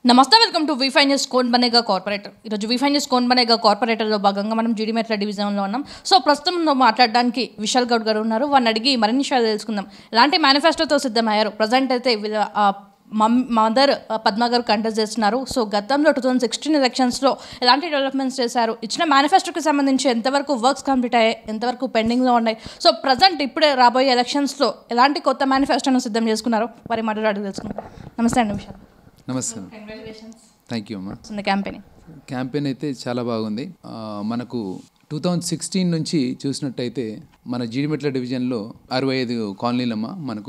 నమస్తే welcome to వీఫై news కోన్ బనేగా కార్పొరేటర్ ఈరోజు వీఫై న్యూస్ కోన్ బనేగా కార్పొరేటర్లో భాగంగా మనం జీడిమెట్ల డివిజన్లో ఉన్నాం సో ప్రస్తుతం మనం మాట్లాడడానికి విశాల్ గౌడ్ గారు ఉన్నారు వారిని అడిగి మరిన్ని విషయాలు తెలుసుకుందాం ఎలాంటి మేనిఫెస్టోతో సిద్ధమయ్యారు ప్రజెంట్ అయితే వీళ్ళ ఆ, మమ్ మదర్ ఆ, పద్మ గారు కంటెస్ట్ చేస్తున్నారు సో గతంలో టూ థౌజండ్ సిక్స్టీన్ ఎలక్షన్స్లో ఎలాంటి డెవలప్మెంట్స్ చేశారు ఇచ్చిన మేనిఫెస్టోకి సంబంధించి ఎంతవరకు వర్క్స్ కంప్లీట్ అయ్యాయి ఎంతవరకు పెండింగ్లో ఉన్నాయి సో ప్రజెంట్ ఇప్పుడే రాబోయే ఎలక్షన్స్లో ఎలాంటి కొత్త మేనిఫెస్టోను సిద్ధం చేసుకున్నారో వారి మాట అడిగి తెలుసుకుందాం నమస్తే అండి విశాల్ నమస్తే కంగ్రాచులేషన్స్ థ్యాంక్ యూ అమ్మా ద క్యాంపెయిన్ క్యాంపెయిన్ అయితే చాలా బాగుంది ఆ, మనకు టూ థౌజండ్ సిక్స్టీన్ నుంచి చూసినట్టయితే మన జీడిమెట్ల డివిజన్లో అరవై ఐదు కాలనీలమ్మా మనకు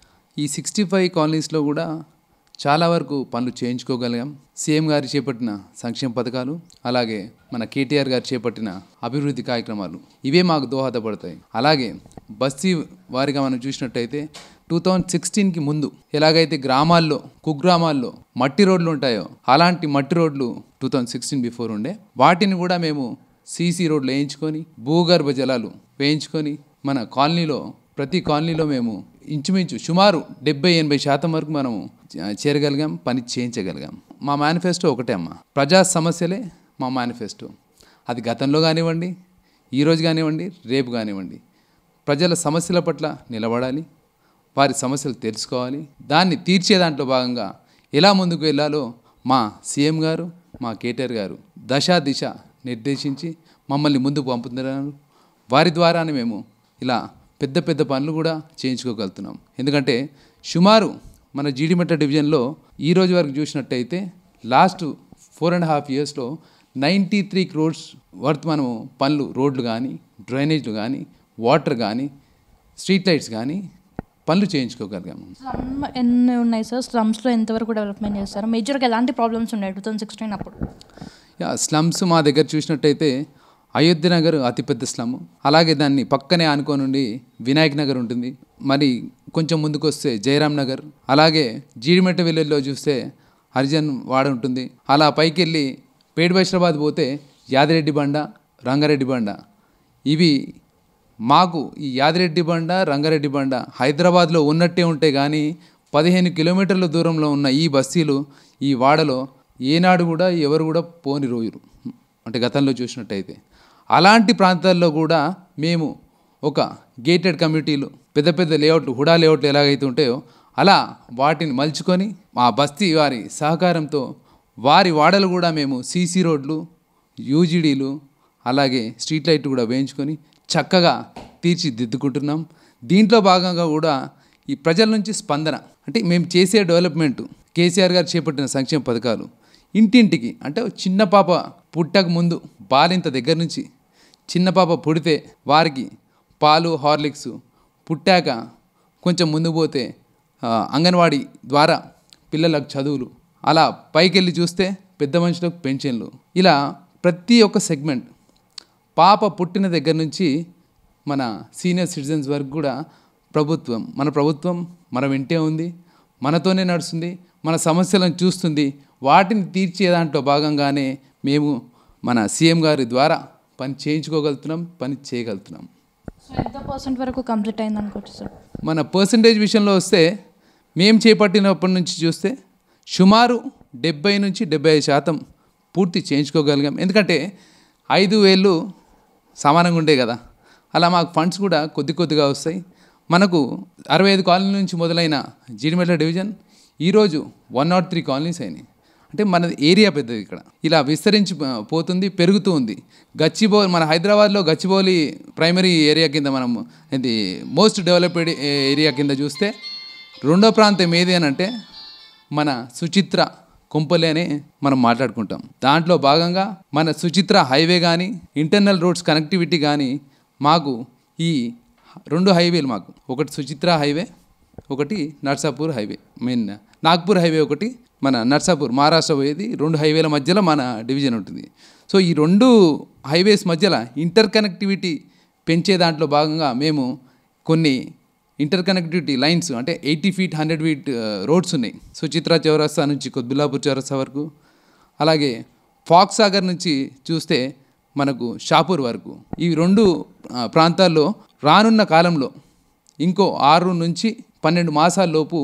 ఈ సిక్స్టీ ఫైవ్ కాలనీస్లో కూడా చాలా వరకు పనులు చేయించుకోగలిగాం సీఎం గారు చేపట్టిన సంక్షేమ పథకాలు అలాగే మన కేటీఆర్ గారు చేపట్టిన అభివృద్ధి కార్యక్రమాలు ఇవే మాకు దోహదపడతాయి అలాగే బస్తీ వారిగా మనం చూసినట్టయితే టూ థౌజండ్ సిక్స్టీన్కి ముందు ఎలాగైతే గ్రామాల్లో కుగ్రామాల్లో మట్టి రోడ్లు ఉంటాయో అలాంటి మట్టి రోడ్లు టూ థౌజండ్ సిక్స్టీన్ బిఫోర్ ఉండే వాటిని కూడా మేము సీసీ రోడ్లు వేయించుకొని భూగర్భ జలాలు వేయించుకొని మన కాలనీలో ప్రతి కాలనీలో మేము ఇంచుమించు సుమారు డెబ్బై ఎనభై శాతం వరకు మనము చే- చేరగలిగాం పని చేయించగలిగాం మా మేనిఫెస్టో ఒకటే అమ్మ ప్రజా సమస్యలే మా మేనిఫెస్టో అది గతంలో కానివ్వండి ఈరోజు కానివ్వండి రేపు కానివ్వండి ప్రజల సమస్యల పట్ల నిలబడాలి వారి సమస్యలు తెలుసుకోవాలి దాన్ని తీర్చే దాంట్లో భాగంగా ఎలా ముందుకు వెళ్ళాలో మా సీఎం గారు మా కేటీఆర్ గారు దశ దిశ నిర్దేశించి మమ్మల్ని ముందుకు పంపుతున్నారు వారి ద్వారానే మేము ఇలా పెద్ద పెద్ద పనులు కూడా చేయించుకోగలుగుతున్నాం ఎందుకంటే సుమారు మన జీడిమెట్ట డివిజన్లో ఈ రోజు వరకు చూసినట్టయితే లాస్ట్ ఫోర్ అండ్ హాఫ్ ఇయర్స్లో నైంటీ త్రీ క్రోడ్స్ వర్త్ మనము పనులు రోడ్లు కానీ డ్రైనేజ్లు కానీ వాటర్ కానీ స్ట్రీట్ లైట్స్ కానీ పనులు చేయించుకోగలిగాము స్లమ్ ఎన్ని ఉన్నాయి సార్ స్లమ్స్లో ఎంతవరకు డెవలప్మెంట్ చేస్తారు మేజర్గా ఎలాంటి ప్రాబ్లమ్స్ ఉన్నాయి టూ థౌసండ్ సిక్స్టీన్ అప్పుడు యా స్లమ్స్ మా దగ్గర చూసినట్టయితే అయోధ్య నగర్ అతిపెద్ద స్లమ్ అలాగే దాన్ని పక్కనే ఆనుకోనుండి వినాయక్ నగర్ ఉంటుంది మరి కొంచెం ముందుకు వస్తే జయరాం నగర్ అలాగే జీడిమెట్ట విలేజ్లో చూస్తే హరిజన్ వాడ ఉంటుంది అలా పైకి వెళ్ళి పేట బైషరాబాద్ పోతే యాదిరెడ్డి బండ రంగారెడ్డి బండ ఇవి మాకు ఈ యాదిరెడ్డి బండ రంగారెడ్డి బండ హైదరాబాద్లో ఉన్నట్టే ఉంటే కానీ పదిహేను కిలోమీటర్ల దూరంలో ఉన్న ఈ బస్తీలు ఈ వాడలో ఏనాడు కూడా ఎవరు కూడా పోని రోజులు అంటే గతంలో చూసినట్టయితే అలాంటి ప్రాంతాల్లో కూడా మేము ఒక గేటెడ్ కమ్యూనిటీలు పెద్ద పెద్ద లేఅవుట్లు హుడా లేఅవుట్లు ఎలాగైతే ఉంటాయో అలా వాటిని మలుచుకొని మా బస్తీ వారి సహకారంతో వారి వాడలు కూడా మేము సీసీ రోడ్లు యూజీడీలు అలాగే స్ట్రీట్ లైట్ కూడా వేయించుకొని చక్కగా తీర్చిదిద్దుకుంటున్నాం దీంట్లో భాగంగా కూడా ఈ ప్రజల నుంచి స్పందన అంటే మేము చేసే డెవలప్మెంట్ కేసీఆర్ గారు చేపట్టిన సంక్షేమ పథకాలు ఇంటింటికి అంటే ఒక చిన్న పాప పుట్టక ముందు బాలింత దగ్గర నుంచి చిన్న పాప పుడితే వారికి పాలు హార్లిక్స్ పుట్టాక కొంచెం ముందు పోతే ఆ, అంగన్వాడీ ద్వారా పిల్లలకు చదువులు అలా పైకి వెళ్ళి చూస్తే పెద్ద మనుషులకు పెన్షన్లు ఇలా ప్రతి ఒక్క సెగ్మెంట్ పాప పుట్టిన దగ్గర నుంచి మన సీనియర్ సిటిజన్స్ వరకు కూడా ప్రభుత్వం మన ప్రభుత్వం మన వెంటే ఉంది మనతోనే నడుస్తుంది మన సమస్యలను చూస్తుంది వాటిని తీర్చే దాంట్లో భాగంగానే మేము మన సీఎం గారి ద్వారా పని చేయించుకోగలుగుతున్నాం పని చేయగలుగుతున్నాం సో ఎంత పర్సెంట్ వరకు కంప్లీట్ అయింది అనుకోవచ్చు సార్ మన పర్సంటేజ్ విషయంలో వస్తే మేము చేపట్టినప్పటి నుంచి చూస్తే సుమారు డెబ్బై నుంచి డెబ్బై ఐదు శాతం పూర్తి చేయించుకోగలిగాం ఎందుకంటే ఐదు వేలు సమానంగా ఉండే కదా అలా మాకు ఫండ్స్ కూడా కొద్ది కొద్దిగా వస్తాయి మనకు అరవై ఐదు కాలనీ నుంచి మొదలైన జీడిమెట్ల డివిజన్ ఈరోజు వన్ నాట్ త్రీ కాలనీస్ అయినాయి అంటే మన ఏరియా పెద్దది ఇక్కడ ఇలా విస్తరించి పో- పోతుంది పెరుగుతూ ఉంది గచ్చిబౌ మన హైదరాబాద్లో గచ్చిబౌలి ప్రైమరీ ఏరియా కింద మనం ఇది మోస్ట్ డెవలప్డ్ ఏరియా కింద చూస్తే రెండో ప్రాంతం ఏది అని అంటే మన సుచిత్ర కొంపలే అని మనం మాట్లాడుకుంటాం దాంట్లో భాగంగా మన సుచిత్ర హైవే కానీ ఇంటర్నల్ రోడ్స్ కనెక్టివిటీ కానీ మాకు ఈ రెండు హైవేలు మాకు ఒకటి సుచిత్ర హైవే ఒకటి Narsapur highway mean Nagpur highway ఒకటి మన నర్సాపూర్ మహారాష్ట్ర పోయేది రెండు హైవేల మధ్యలో మన డివిజన్ ఉంటుంది సో ఈ రెండు హైవేస్ మధ్యలో ఇంటర్ కనెక్టివిటీ పెంచే దాంట్లో భాగంగా మేము కొన్ని ఇంటర్ కనెక్టివిటీ లైన్స్ అంటే eighty feet hundred feet roads ఉన్నాయి సుచిత్ర చౌరస్తా నుంచి కొద్బిల్లాపూర్ చౌరస్తా వరకు అలాగే ఫాక్స్ సాగర్ నుంచి చూస్తే మనకు షాపూర్ వరకు ఈ రెండు ఆ, ప్రాంతాల్లో రానున్న కాలంలో ఇంకో ఆరు నుంచి పన్నెండు మాసాల లోపు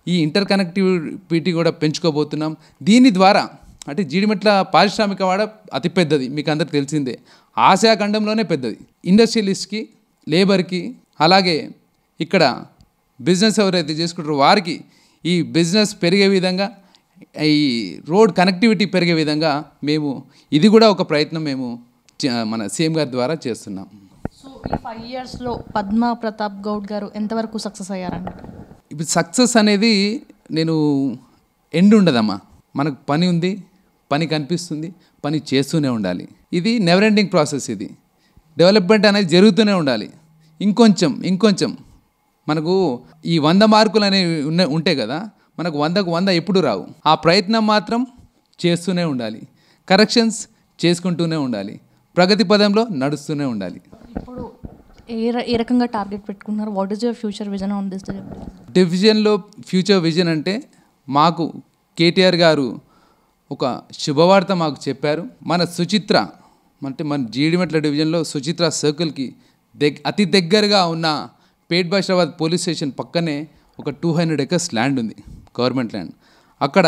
ఈ ఇంటర్ కనెక్టివిటీ కూడా పెంచుకోబోతున్నాం దీని ద్వారా అంటే జీడిమెట్ల పారిశ్రామిక వాడ అతిపెద్దది మీకు అందరికి తెలిసిందే ఆసియా ఖండంలోనే పెద్దది ఇండస్ట్రియలిస్ట్కి లేబర్కి అలాగే ఇక్కడ బిజినెస్ ఎవరైతే చేసుకుంటారో వారికి ఈ బిజినెస్ పెరిగే విధంగా ఈ రోడ్ కనెక్టివిటీ పెరిగే విధంగా మేము ఇది కూడా ఒక ప్రయత్నం మేము చ- మన సీఎం గారి ద్వారా చేస్తున్నాం సో ఈ ఫైవ్ ఇయర్స్లో పద్మ ప్రతాప్ గౌడ్ గారు ఎంతవరకు సక్సెస్ అయ్యారండి ఇప్పుడు సక్సెస్ అనేది నేను ఎండ్ ఉండదమ్మా మనకు పని ఉంది పని కనిపిస్తుంది పని చేస్తూనే ఉండాలి ఇది నెవర్ ఎండింగ్ ప్రాసెస్ ఇది డెవలప్మెంట్ అనేది జరుగుతూనే ఉండాలి ఇంకొంచెం ఇంకొంచెం మనకు ఈ వంద మార్కులు అనేవి ఉన్న ఉంటాయి కదా మనకు వందకు వంద ఎప్పుడు రావు ఆ ప్రయత్నం మాత్రం చేస్తూనే ఉండాలి కరెక్షన్స్ చేసుకుంటూనే ఉండాలి ప్రగతి పదంలో నడుస్తూనే ఉండాలి ఇప్పుడు ఏ ర- ఏ రకంగా టార్గెట్ పెట్టుకున్నారు what is your future vision on this డివిజన్లో ఫ్యూచర్ విజన్ అంటే మాకు కేటీఆర్ గారు ఒక శుభవార్త మాకు చెప్పారు మన సుచిత్ర అంటే మన జీడిమెట్ల డివిజన్లో సుచిత్ర సర్కిల్కి దగ్ అతి దగ్గరగా ఉన్న పేట్ బాషాబాద్ పోలీస్ స్టేషన్ పక్కనే ఒక టూ హండ్రెడ్ ఎకర్స్ ల్యాండ్ ఉంది గవర్నమెంట్ ల్యాండ్ అక్కడ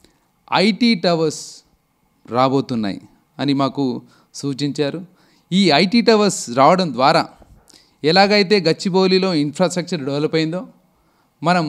ఐటీ టవర్స్ రాబోతున్నాయి అని మాకు సూచించారు ఈ ఐటీ టవర్స్ రావడం ద్వారా ఎలాగైతే గచ్చిబౌలిలో ఇన్ఫ్రాస్ట్రక్చర్ డెవలప్ అయిందో మనం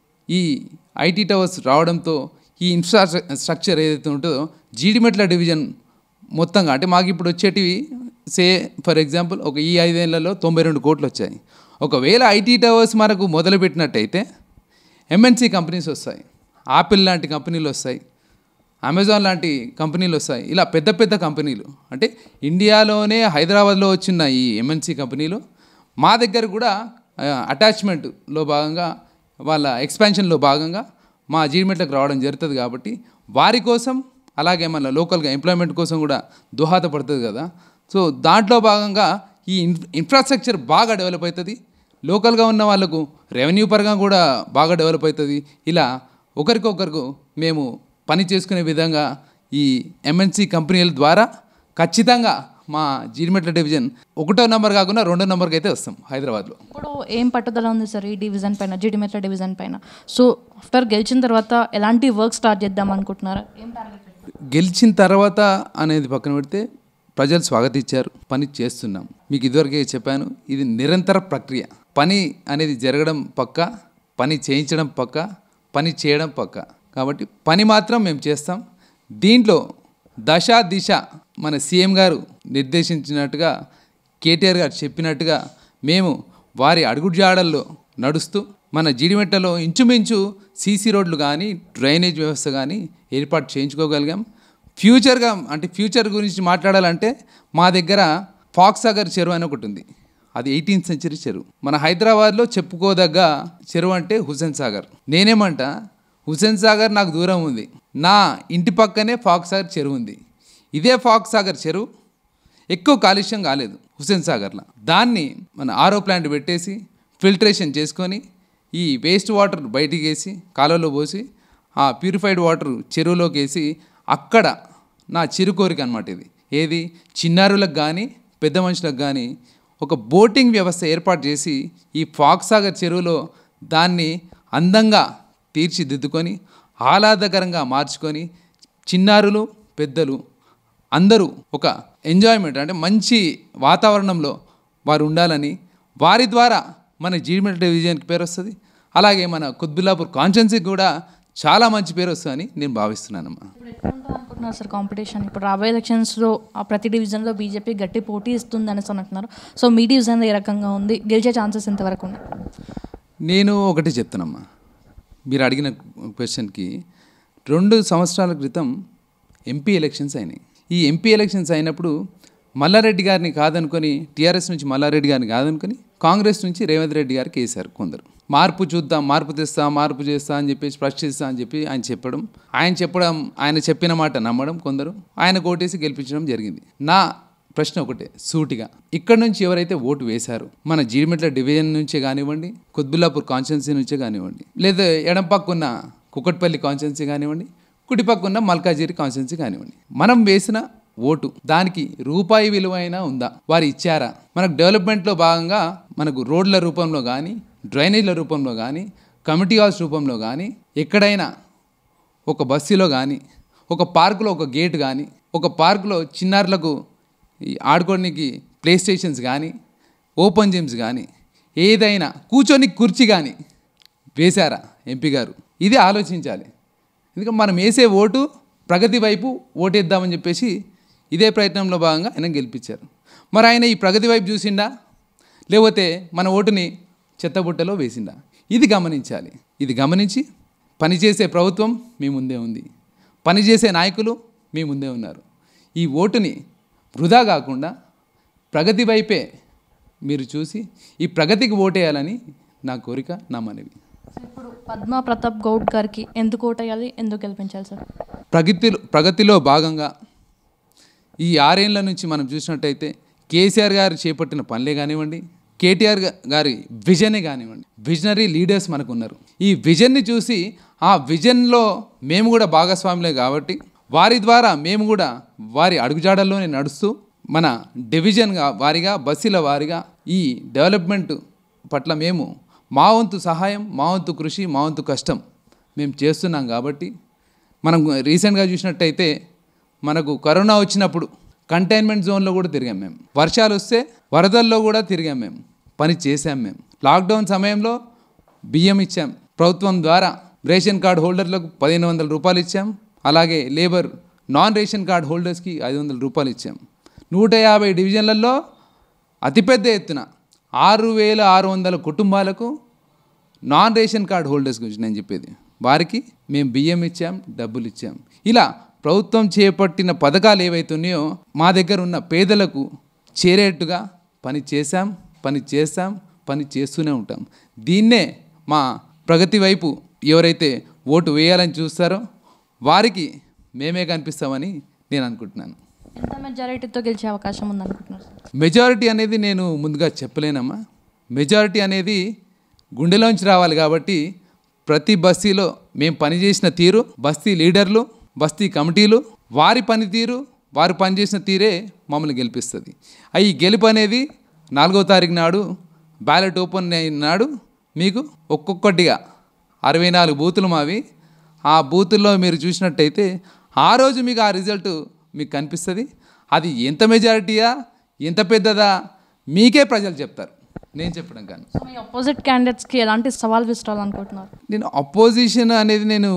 ఈ ఐటీ టవర్స్ రావడంతో ఈ ఇన్ఫ్రాస్ట్రక్చర్ ఏదైతే ఉంటుందో జీడిమెట్ల డివిజన్ మొత్తంగా అంటే మాకు ఇప్పుడు వచ్చేటివి సే ఫర్ ఎగ్జాంపుల్ ఒక ఈ ఐదేళ్లలో తొంభై రెండు కోట్లు వచ్చాయి ఒకవేళ ఐటీ టవర్స్ మనకు మొదలుపెట్టినట్టయితే ఎంఎన్సీ కంపెనీస్ వస్తాయి ఆపిల్ లాంటి కంపెనీలు వస్తాయి అమెజాన్ లాంటి కంపెనీలు వస్తాయి ఇలా పెద్ద పెద్ద కంపెనీలు అంటే ఇండియాలోనే హైదరాబాద్లో వచ్చిన ఈ ఎంఎన్సీ కంపెనీలు మా దగ్గర కూడా అటాచ్మెంట్లో భాగంగా వాళ్ళ ఎక్స్పాన్షన్లో భాగంగా మా జీడిమెట్లకు రావడం జరుగుతుంది కాబట్టి వారి కోసం అలాగే మన లోకల్గా ఎంప్లాయ్మెంట్ కోసం కూడా దోహదపడుతుంది కదా సో దాంట్లో భాగంగా ఈ ఇన్ ఇన్ఫ్రాస్ట్రక్చర్ బాగా డెవలప్ అవుతుంది లోకల్గా ఉన్న వాళ్ళకు రెవెన్యూ పరంగా కూడా బాగా డెవలప్ అవుతుంది ఇలా ఒకరికొకరికి మేము పని చేసుకునే విధంగా ఈ ఎంఎన్సి కంపెనీల ద్వారా ఖచ్చితంగా మా జీడిమెట్ల డివిజన్ ఒకటో నెంబర్ కాకుండా రెండో నెంబర్కి అయితే వస్తాం హైదరాబాద్లో ఇప్పుడు ఏం పట్టుదల ఉంది సార్ ఈ డివిజన్ పైన జిడిమెట్ల డివిజన్ పైన సో ఆఫ్టర్ గెలిచిన తర్వాత ఎలాంటి వర్క్ స్టార్ట్ చేద్దాం అనుకుంటున్నారా ఏం టార్గెట్ గెలిచిన తర్వాత అనేది పక్కన పెడితే ప్రజలు స్వాగతించారు పని చేస్తున్నాం మీకు ఇదివరకే చెప్పాను ఇది నిరంతర ప్రక్రియ పని అనేది జరగడం పక్క పని చేయించడం పక్క పని చేయడం పక్క కాబట్టి పని మాత్రం మేము చేస్తాం దీంట్లో దశ దిశ మన సీఎం గారు నిర్దేశించినట్టుగా కేటీఆర్ గారు చెప్పినట్టుగా మేము వారి అడుగుజాడల్లో నడుస్తూ మన జీడిమెట్టలో ఇంచుమించు సీసీ రోడ్లు కానీ డ్రైనేజ్ వ్యవస్థ కానీ ఏర్పాటు చేయించుకోగలిగాం ఫ్యూచర్గా అంటే ఫ్యూచర్ గురించి మాట్లాడాలంటే మా దగ్గర ఫాక్స్ సాగర్ చెరువు అని ఒకటి ఉంది అది ఎయిటీన్త్ సెంచరీ చెరువు మన హైదరాబాద్లో చెప్పుకోదగ్గ చెరువు అంటే హుసేన్ సాగర్ నేనేమంట హుసేన్ సాగర్ నాకు దూరం ఉంది నా ఇంటి పక్కనే ఫాక్స్ సాగర్ చెరువు ఉంది ఇదే ఫాక్స్ సాగర్ చెరువు ఎక్కువ కాలుష్యం కాలేదు హుసేన్ సాగర్లో దాన్ని మన ఆరో ప్లాంట్ పెట్టేసి ఫిల్టరేషన్ చేసుకొని ఈ వేస్ట్ వాటర్ బయటికి వేసి కాలువలో పోసి ఆ ప్యూరిఫైడ్ వాటర్ చెరువులోకి వేసి అక్కడ నా చిరు కోరిక అనమాట ఇది ఏది చిన్నారులకు కానీ పెద్ద మనుషులకు కానీ ఒక బోటింగ్ వ్యవస్థ ఏర్పాటు చేసి ఈ ఫాక్సాగర్ చెరువులో దాన్ని అందంగా తీర్చిదిద్దుకొని ఆహ్లాదకరంగా మార్చుకొని చిన్నారులు పెద్దలు అందరూ ఒక ఎంజాయ్మెంట్ అంటే మంచి వాతావరణంలో వారు ఉండాలని వారి ద్వారా మన జీడిమెట్ డివిజన్కి పేరు వస్తుంది అలాగే మన కుత్బుల్లాపూర్ కాన్స్టెన్సీకి కూడా చాలా మంచి పేరు వస్తుందని నేను భావిస్తున్నానమ్మా ఇప్పుడు ఎట్లా ఉంటుంది అనుకుంటున్నారు సార్ కాంపిటీషన్ ఇప్పుడు రాబోయే ఎలక్షన్స్లో ఆ ప్రతి డివిజన్లో బీజేపీ గట్టి పోటీ ఇస్తుంది అనేసి అని అంటున్నారు సో మీ డివిజన్ ఏ రకంగా ఉంది గెలిచే ఛాన్సెస్ ఎంతవరకు ఉన్నాయి నేను ఒకటి చెప్తానమ్మా మీరు అడిగిన క్వశ్చన్కి రెండు సంవత్సరాల క్రితం ఎంపీ ఎలక్షన్స్ అయినాయి ఈ ఎంపీ ఎలక్షన్స్ అయినప్పుడు మల్లారెడ్డి గారిని కాదనుకొని టీఆర్ఎస్ నుంచి మల్లారెడ్డి గారిని కాదనుకొని కాంగ్రెస్ నుంచి రేవంత్ రెడ్డి గారికి వేశారు కొందరు మార్పు చూద్దాం మార్పు తెస్తా మార్పు చేస్తా అని చెప్పేసి ప్రశ్నిస్తా అని చెప్పి ఆయన చెప్పడం ఆయన చెప్పడం ఆయన చెప్పిన మాట నమ్మడం కొందరు ఆయన కోటేసి గెలిపించడం జరిగింది నా ప్రశ్న ఒకటే సూటిగా ఇక్కడ నుంచి ఎవరైతే ఓటు వేశారో మన జీడిమెట్ల డివిజన్ నుంచే కానివ్వండి కుత్బుల్లాపూర్ కాన్స్టిట్యున్సీ నుంచే కానివ్వండి లేదా ఎడం పక్కున్న కుక్కట్పల్లి కాన్స్టిట్యున్సీ కానివ్వండి కుడి పక్కున్న మల్కాజిరి కాన్స్టిట్యున్సీ కానివ్వండి మనం వేసిన ఓటు దానికి రూపాయి విలువైనా ఉందా వారు ఇచ్చారా మనకు డెవలప్మెంట్లో భాగంగా మనకు రోడ్ల రూపంలో కానీ డ్రైనేజ్ల రూపంలో కానీ కమిటీ హౌస్ రూపంలో కానీ ఎక్కడైనా ఒక బస్సులో కానీ ఒక పార్కులో ఒక గేట్ కానీ ఒక పార్కులో చిన్నారులకు ఈ ఆడుకోవడానికి ప్లే స్టేషన్స్ కానీ ఓపెన్ జిమ్స్ కానీ ఏదైనా కూర్చొని కుర్చీ కానీ వేశారా ఎంపీ గారు ఇది ఆలోచించాలి ఎందుకంటే మనం వేసే ఓటు ప్రగతి వైపు ఓటేద్దామని చెప్పేసి ఇదే ప్రయత్నంలో భాగంగా ఆయన గెలిపించారు మరి ఆయన ఈ ప్రగతి వైపు చూసిండా లేకపోతే మన ఓటుని చెత్తబుట్టలో వేసిండా ఇది గమనించాలి ఇది గమనించి పనిచేసే ప్రభుత్వం మీ ముందే ఉంది పనిచేసే నాయకులు మీ ముందే ఉన్నారు ఈ ఓటుని వృధా కాకుండా ప్రగతి వైపే మీరు చూసి ఈ ప్రగతికి ఓటేయాలని నా కోరిక నా మనవి ఇప్పుడు పద్మా ప్రతాప్ గౌడ్ గారికి ఎందుకు ఓటేయాలి ఎందుకు గెలిపించాలి సార్ ప్రగతిలో ప్రగతిలో భాగంగా ఈ ఆరేళ్ల నుంచి మనం చూసినట్టయితే కేసీఆర్ గారు చేపట్టిన పనులే కానివ్వండి కేటీఆర్ గా- గారి విజనే కానివ్వండి విజనరీ లీడర్స్ మనకు ఉన్నారు ఈ విజన్ని చూసి ఆ విజన్లో మేము కూడా భాగస్వాములే కాబట్టి వారి ద్వారా మేము కూడా వారి అడుగుజాడల్లోనే నడుస్తూ మన డివిజన్గా వారిగా బస్సుల వారిగా ఈ డెవలప్మెంట్ పట్ల మేము మా వంతు సహాయం మా వంతు కృషి మా వంతు కష్టం మేము చేస్తున్నాం కాబట్టి మనం రీసెంట్గా చూసినట్టయితే మనకు కరోనా వచ్చినప్పుడు కంటైన్మెంట్ జోన్లో కూడా తిరిగాం మేము వర్షాలు వస్తే వరదల్లో కూడా తిరిగాం మేము పని చేశాం మేము లాక్డౌన్ సమయంలో బియ్యం ఇచ్చాం ప్రభుత్వం ద్వారా రేషన్ కార్డ్ హోల్డర్లకు పదిహేను వందల రూపాయలు ఇచ్చాం అలాగే లేబర్ నాన్ రేషన్ కార్డ్ హోల్డర్స్కి ఐదు వందల రూపాయలు ఇచ్చాం నూట యాభై డివిజన్లలో అతిపెద్ద ఎత్తున ఆరు వేల ఆరు వందల కుటుంబాలకు నాన్ రేషన్ కార్డ్ హోల్డర్స్ గురించి నేను చెప్పేది వారికి మేము బియ్యం ఇచ్చాం డబ్బులు ఇచ్చాం ఇలా ప్రభుత్వం చేపట్టిన పథకాలు ఏవైతే ఉన్నాయో మా దగ్గర ఉన్న పేదలకు చేరేట్టుగా పని చేశాం పని చేస్తాం పని చేస్తూనే ఉంటాం దీన్నే మా ప్రగతి వైపు ఎవరైతే ఓటు వేయాలని చూస్తారో వారికి మేమే కనిపిస్తామని నేను అనుకుంటున్నాను ఎంత మెజారిటీతో గెలిచే అవకాశం ఉందనుకుంటున్నారు సార్ మెజారిటీ అనేది నేను ముందుగా చెప్పలేనమ్మా మెజారిటీ అనేది గుండెలోంచి రావాలి కాబట్టి ప్రతి బస్తీలో మేము పనిచేసిన తీరు బస్తీ లీడర్లు బస్తీ కమిటీలు వారి పనితీరు వారు పనిచేసిన తీరే మమ్మల్ని గెలిపిస్తుంది ఆ ఈ గెలుపు అనేది నాలుగో తారీఖు నాడు బ్యాలెట్ ఓపెన్ అయిన నాడు మీకు ఒక్కొక్కటిగా అరవై నాలుగు బూతులు మావి ఆ బూతుల్లో మీరు చూసినట్టయితే ఆ రోజు మీకు ఆ రిజల్ట్ మీకు కనిపిస్తుంది అది ఎంత మెజారిటీయా ఎంత పెద్దదా మీకే ప్రజలు చెప్తారు నేను చెప్పడం కానీ సో మీ అపోజిట్ క్యాండిడేట్స్కి ఎలాంటి సవాల్ విసిరాలనుకుంటున్నారు నేను అపోజిషన్ అనేది నేను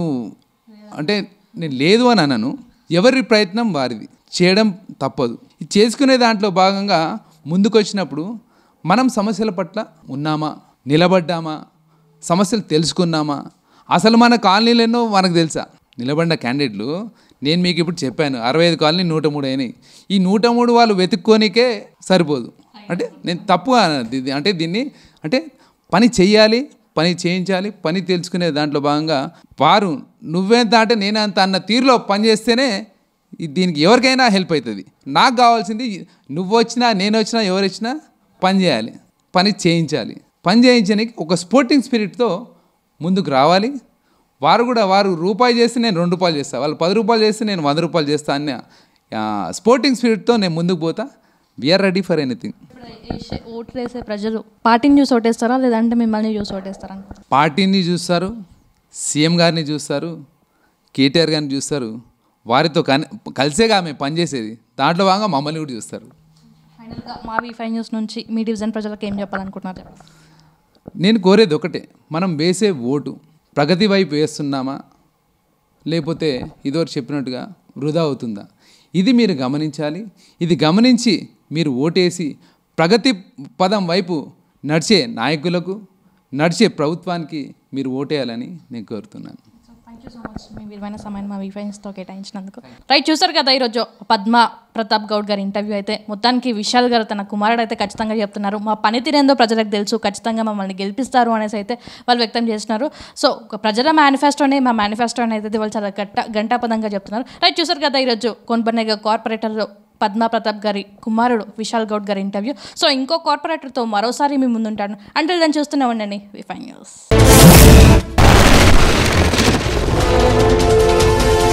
అంటే నేను లేదు అని అనను ఎవరి ప్రయత్నం వారిది చేయడం తప్పదు ఇది చేసుకునే దాంట్లో భాగంగా ముందుకు వచ్చినప్పుడు మనం సమస్యల పట్ల ఉన్నామా నిలబడ్డామా సమస్యలు తెలుసుకున్నామా అసలు మన కాలనీలు ఎన్నో మనకు తెలుసా నిలబడిన క్యాండిడేట్లు నేను మీకు ఇప్పుడు చెప్పాను అరవై ఐదు కాలనీ నూట మూడు అయినాయి ఈ నూట మూడు వాళ్ళు వెతుక్కోనికే సరిపోదు అంటే నేను తప్పుగా అనను ఇది అంటే దీన్ని అంటే పని చెయ్యాలి పని చేయించాలి పని తెలుసుకునే దాంట్లో భాగంగా వారు నువ్వెంత అంటే నేనంత అన్న తీరులో పని చేస్తేనే ఇది దీనికి ఎవరికైనా హెల్ప్ అవుతుంది నాకు కావాల్సింది నువ్వు వచ్చినా నేను వచ్చినా ఎవరు వచ్చినా పని చేయాలి పని చేయించాలి పని చేయించడానికి ఒక స్పోర్టింగ్ స్పిరిట్తో ముందుకు రావాలి వారు కూడా వారు రూపాయి చేస్తే నేను రెండు రూపాయలు చేస్తాను వాళ్ళు పది రూపాయలు చేస్తే నేను వంద రూపాయలు చేస్తా అన్న స్పోర్టింగ్ స్పిరిట్తో నేను ముందుకు పోతా వీఆర్ రెడీ ఫర్ ఎనీథింగ్ ఇప్పుడు వేసే ఓట్లు వేసే ప్రజలు పార్టీని చూసి ఓటేస్తారా లేదంటే మిమ్మల్ని చూసి ఓటేస్తారా అనుకుంటున్నారు పార్టీని చూస్తారు సీఎం గారిని చూస్తారు కేటీఆర్ గారిని చూస్తారు వారితో కని కలిసేగా మేము పనిచేసేది దాంట్లో భాగంగా మమ్మల్ని కూడా చూస్తారు ఫైనల్గా మా వి ఫైవ్ న్యూస్ నుంచి మీ డివిజన్ ప్రజలకు ఏం చెప్పాలనుకుంటున్నారు చెప్పండి. నేను కోరేది ఒకటే మనం వేసే ఓటు ప్రగతి వైపు వేస్తున్నామా లేకపోతే ఇదివరకు చెప్పినట్టుగా వృధా అవుతుందా ఇది మీరు గమనించాలి ఇది గమనించి మీరు ఓటేసి ప్రగతి పదం వైపు నడిచే నాయకులకు నడిచే ప్రభుత్వానికి మీరు ఓటేయాలని నేను కోరుతున్నాను so thank you so much మీ విలువైన సమయం మా వీఫైన్స్తో కేటాయించినందుకు రైట్ చూసారు కదా ఈరోజు పద్మ ప్రతాప్ గౌడ్ గారి ఇంటర్వ్యూ అయితే మొత్తానికి విశాల్ గారు తన కుమారుడు అయితే ఖచ్చితంగా చెప్తున్నారు మా పనితీరేందో ప్రజలకు తెలుసు ఖచ్చితంగా మమ్మల్ని గెలిపిస్తారు అనేసి అయితే వాళ్ళు వ్యక్తం చేస్తున్నారు సో ఒక ప్రజల మేనిఫెస్టోనే మా మేనిఫెస్టో అనేది వాళ్ళు చాలా గట్ట గంటాపదంగా చెప్తున్నారు రైట్ చూసారు కదా ఈరోజు కోన్పనేగ కార్పొరేటర్ పద్మా ప్రతాప్ గారి కుమారుడు విశాల్ గౌడ్ గారి ఇంటర్వ్యూ సో ఇంకో కార్పొరేటర్తో మరోసారి మీ ముందుంటాను అంటే దాన్ని చూస్తూనే ఉండండి విఫై న్యూస్